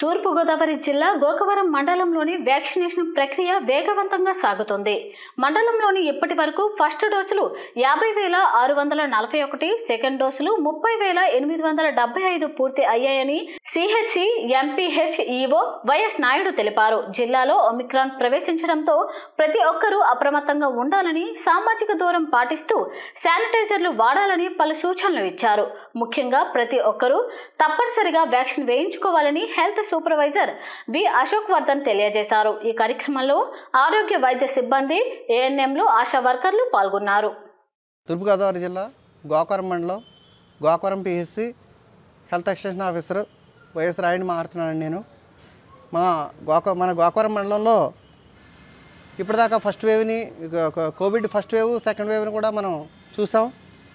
తూర్పుగోదావరి జిల్లా గోకవరం మండలంలోని వ్యాక్సినేషన్ ప్రక్రియ వేగవంతంగా సాగుతుంది మండలంలోని ఇప్పటి వరకు ఫస్ట్ డోసులు యాభై వేల ఆరు వందల నలభై ఒకటి సెకండ్ డోసులు ముప్పై వేల ఎనిమిది వందల డెబ్బై ఐదు పూర్తి అయ్యాయని CHC MPH EO YS Naidu తెలిపారు జిల్లాలో ఒమిక్రాన్ ప్రవేశించడంతో ప్రతి ఒక్కరూ అప్రమత్తంగా ఉండాలని సామాజిక దూరం పాటిస్తూ శానిటైజర్లు వాడాలని పలు సూచనలు ఇచ్చారు ముఖ్యంగా ప్రతి ఒక్కరూ తప్పనిసరిగా వ్యాక్సిన్ వేయించుకోవాలని health supervisor V Ashok Vardhan తెలియజేశారు ఈ కార్యక్రమంలో ఆరోగ్య వైద్య సిబ్బంది ఏఎన్ఎంలు ఆశా వర్కర్లు పాల్గొన్నారు తూర్పుగోదావరి జిల్లా గోకవరం మండలం Gokavaram PHC health extension officer YS Rayudu మాట్లాడుతున్నాను నేను మా గోక మన గోకవరం మండలంలో ఇప్పటిదాకా ఫస్ట్ వేవ్ని ఇక- ఒక కోవిడ్ ఫస్ట్ వేవ్ సెకండ్ వేవ్ని కూడా మనం చూసాం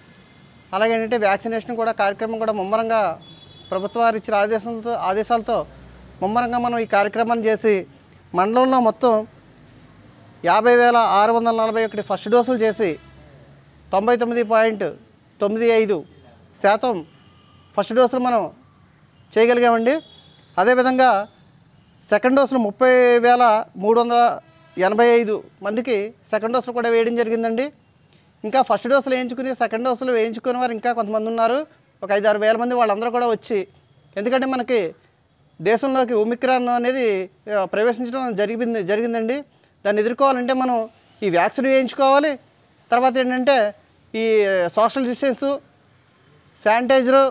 అలాగే ఏంటంటే వ్యాక్సినేషన్ కూడా కార్యక్రమం కూడా ముమ్మరంగా ప్రభుత్వ వారు ఇచ్చిన ఆదేశంతో ఆదేశాలతో ముమ్మరంగా మనం ఈ కార్యక్రమాన్ని చేసి మండలంలో మొత్తం యాభై వేల ఆరు వందల నలభై ఒకటి ఫస్ట్ డోసులు చేసి తొంభై తొమ్మిది పాయింట్ తొమ్మిది ఐదు శాతం ఫస్ట్ డోసులు మనం చేయగలిగామండి అదేవిధంగా సెకండ్ డోసులు ముప్పై వేల మూడు వందల ఎనభై ఐదు మందికి సెకండ్ డోసులు కూడా వేయడం జరిగిందండి ఇంకా ఫస్ట్ డోసులు వేయించుకుని సెకండ్ డోసులు వేయించుకునే వారు ఇంకా కొంతమంది ఉన్నారు ఒక ఐదు ఆరు వేల మంది వాళ్ళందరూ కూడా వచ్చి ఎందుకంటే మనకి దేశంలోకి ఒమిక్రాన్ అనేది ఆ, ప్రవేశించడం జరిగింది జరిగిందండి దాన్ని ఎదుర్కోవాలంటే మనం ఈ వ్యాక్సిన్ వేయించుకోవాలి తర్వాత ఏంటంటే ఈ సోషల్ డిస్టెన్సు శానిటైజరు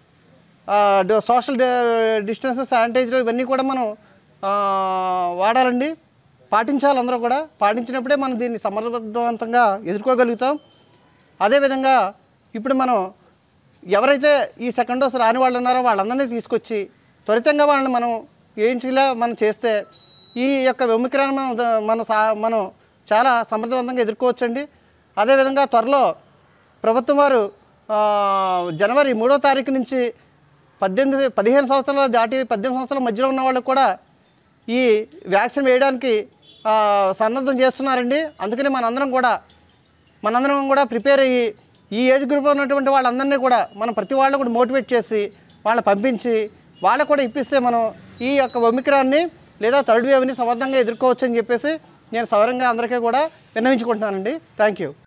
ఆ, డ- సోషల్ డ- డిస్టెన్స్ శానిటైజర్ ఇవన్నీ కూడా మనం ఆ, వాడాలండి పాటించాలి అందరూ కూడా పాటించినప్పుడే మనం దీన్ని సమర్థవంతంగా ఎదుర్కోగలుగుతాం అదేవిధంగా ఇప్పుడు మనం ఎవరైతే ఈ సెకండ్ డోస్ రాని వాళ్ళు ఉన్నారో వాళ్ళందరినీ తీసుకొచ్చి త్వరితంగా వాళ్ళని మనం వేయించేలా మనం చేస్తే ఈ యొక్క ఒమిక్రాన్ మనం ద- మనం సా మనం చాలా సమర్థవంతంగా ఎదుర్కోవచ్చండి అదేవిధంగా త్వరలో ప్రభుత్వం వారు ఆ, జనవరి మూడో తారీఖు నుంచి పద్దెనిమిది పదిహేను సంవత్సరాలు దాటి పద్దెనిమిది సంవత్సరాల మధ్యలో ఉన్న వాళ్ళకు కూడా ఈ వ్యాక్సిన్ వేయడానికి ఆ, సన్నద్ధం చేస్తున్నారండి అందుకని మనందరం కూడా మనందరం కూడా ప్రిపేర్ అయ్యి ఈ ఏజ్ గ్రూప్లో ఉన్నటువంటి వాళ్ళందరినీ కూడా మనం ప్రతి వాళ్ళని కూడా మోటివేట్ చేసి వాళ్ళని పంపించి వాళ్ళకు కూడా ఇప్పిస్తే మనం ఈ యొక్క ఒమిక్రాన్ని లేదా థర్డ్ వేవ్ని సమర్థంగా ఎదుర్కోవచ్చు అని చెప్పేసి నేను సవరంగా అందరికీ కూడా విన్నవించుకుంటున్నానండి థ్యాంక్ యూ